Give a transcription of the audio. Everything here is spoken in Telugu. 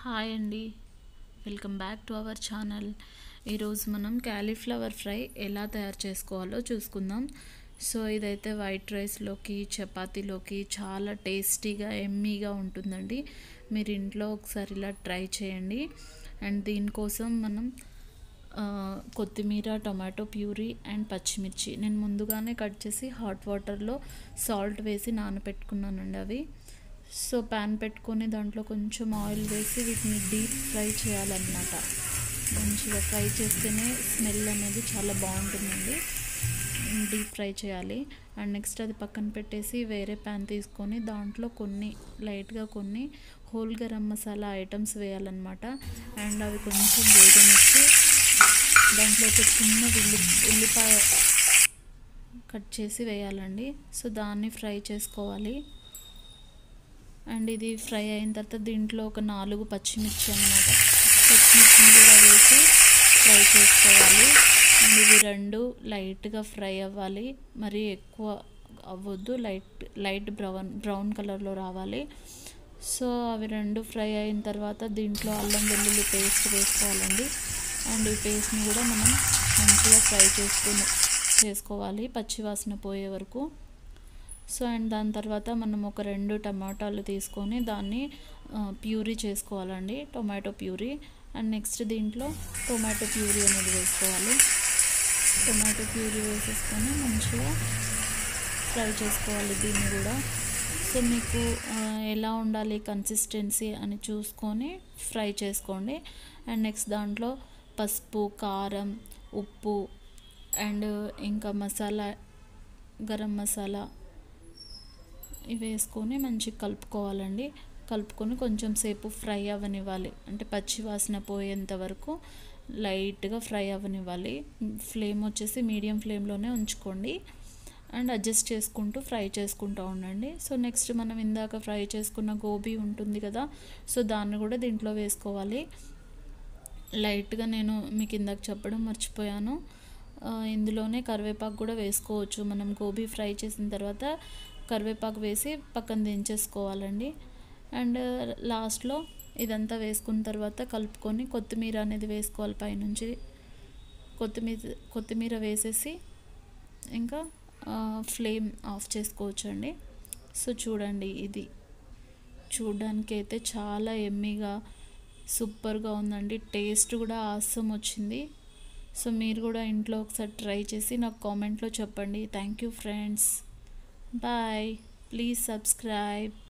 హాయ్ అండి welcome back to our channel ఈరోజు మనం క్యాలీఫ్లవర్ ఫ్రై ఎలా తయారు చేసుకోవాలో చూసుకుందాం సో ఇదైతే వైట్ రైస్లోకి చపాతీలోకి చాలా టేస్టీగా ఎమ్మీగా ఉంటుందండి మీరు ఇంట్లో ఒకసారి ఇలా ట్రై చేయండి అండ్ దీనికోసం మనం ఆ, కొత్తిమీర టొమాటో ప్యూరీ అండ్ పచ్చిమిర్చి నేను ముందుగానే కట్ చేసి హాట్ వాటర్లో సాల్ట్ వేసి నానబెట్టుకున్నానండి అవి సో ప్యాన్ పెట్టుకొని దాంట్లో కొంచెం ఆయిల్ వేసి వీటిని డీప్ ఫ్రై చేయాలన్నమాట మంచిగా ఫ్రై చేస్తేనే స్మెల్ అనేది చాలా బాగుంటుందండి డీప్ ఫ్రై చేయాలి అండ్ నెక్స్ట్ అది పక్కన పెట్టేసి వేరే ప్యాన్ తీసుకొని దాంట్లో కొన్ని లైట్గా కొన్ని హోల్ గరం మసాలా ఐటమ్స్ వేయాలన్నమాట అండ్ అవి కొంచెం వేగనిచ్చి దాంట్లో ఒక చిన్న ఉల్లి ఉల్లిపాయ కట్ చేసి వేయాలండి సో దాన్ని ఫ్రై చేసుకోవాలి అండ్ ఇది ఫ్రై అయిన తర్వాత దీంట్లో ఒక నాలుగు పచ్చిమిర్చి అనమాట పచ్చిమిర్చిని కూడా వేసి ఫ్రై చేసుకోవాలి అండ్ ఇవి రెండు లైట్గా ఫ్రై అవ్వాలి మరి ఎక్కువ అవ్వద్దు లైట్ లైట్ బ్రౌన్ బ్రౌన్ కలర్లో రావాలి సో అవి రెండు ఫ్రై అయిన తర్వాత దీంట్లో అల్లం వెల్లుల్లి పేస్ట్ వేసుకోవాలండి అండ్ ఈ పేస్ట్ని కూడా మనం మంచిగా ఫ్రై చేసుకుని చేసుకోవాలి పచ్చివాసన పోయే వరకు సో అండ్ దాని తర్వాత మనం ఒక రెండు టమాటాలు తీసుకొని దాన్ని ప్యూరీ చేసుకోవాలండి టొమాటో ప్యూరీ అండ్ నెక్స్ట్ దీంట్లో టొమాటో ప్యూరీ అనేది వేసుకోవాలి టొమాటో ప్యూరీ వేసేసుకొని మంచిగా ఫ్రై చేసుకోవాలి దీన్ని కూడా సో మీకు ఆ, ఎలా ఉండాలి కన్సిస్టెన్సీ అని చూసుకొని ఫ్రై చేసుకోండి అండ్ నెక్స్ట్ దాంట్లో పసుపు కారం ఉప్పు అండ్ ఇంకా మసాలా గరం మసాలా ఇవి వేసుకొని మంచిగా కలుపుకోవాలండి కలుపుకొని కొంచెం సేపు ఫ్రై అవ్వనివ్వాలి అంటే పచ్చి వాసన పోయేంత వరకు లైట్గా ఫ్రై అవ్వనివ్వాలి ఫ్లేమ్ వచ్చేసి మీడియం ఫ్లేమ్లోనే ఉంచుకోండి అండ్ అడ్జస్ట్ చేసుకుంటూ ఫ్రై చేసుకుంటూ ఉండండి సో నెక్స్ట్ మనం ఇందాక ఫ్రై చేసుకున్న గోబీ ఉంటుంది కదా సో దాన్ని కూడా దీంట్లో వేసుకోవాలి లైట్గా నేను మీకు ఇందాక చెప్పడం మర్చిపోయాను ఆ, ఇందులోనే కరివేపాకు కూడా వేసుకోవచ్చు మనం గోబీ ఫ్రై చేసిన తర్వాత కరివేపాకు వేసి పక్కన దించేసుకోవాలండి అండ్ లాస్ట్లో ఇదంతా వేసుకున్న తర్వాత కలుపుకొని కొత్తిమీర అనేది వేసుకోవాలి పైనుంచి కొత్తిమీర కొత్తిమీర వేసేసి ఇంకా ఫ్లేమ్ ఆఫ్ చేసుకోవచ్చు అండి సో చూడండి ఇది చూడడానికి అయితే చాలా ఎమ్మీగా సూపర్గా ఉందండి టేస్ట్ కూడా ఆసం వచ్చింది సో మీరు కూడా ఇంట్లో ఒకసారి ట్రై చేసి నాకు కామెంట్లో చెప్పండి thank you friends bye please subscribe